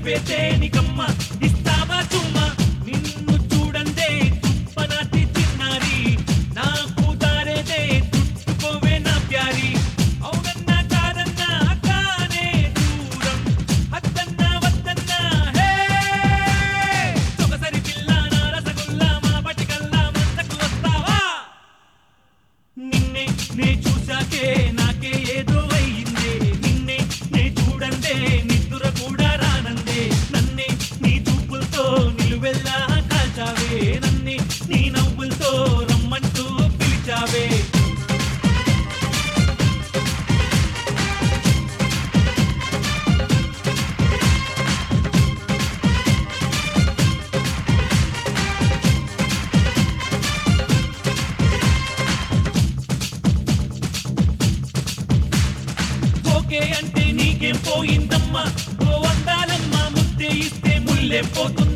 నువ్వే తేనికమ్మ ఇస్తావా చుమ్మా నిన్ను చూడందే తుప్పనాటి చిన్నారి నాకు దారేదే చుట్టుకోవే నా ప్యారి అవునన్నా కాదన్నా కానే దూరం అద్దన్నా వద్దన్నా హే సొగసరి పిల్ల నా రసగుల్లా మా పటికల్లా మంచకు వస్తావా నిన్నే నే చూశాకే నాకే ఏదో అయిందే నిన్నే నే చూడందే నిద్ర కూడా రానందే నన్నే నీ చూపులతో నిలువెల్లా కాల్చావే నన్నే నీ నవ్వులతో రమ్మంటూ పిలిచావే ఓకే అంటే నీకేం పోయిందమ్మా ఓ అందాలమ్మా ముద్దే ఇస్తే ముల్లే పోతుంది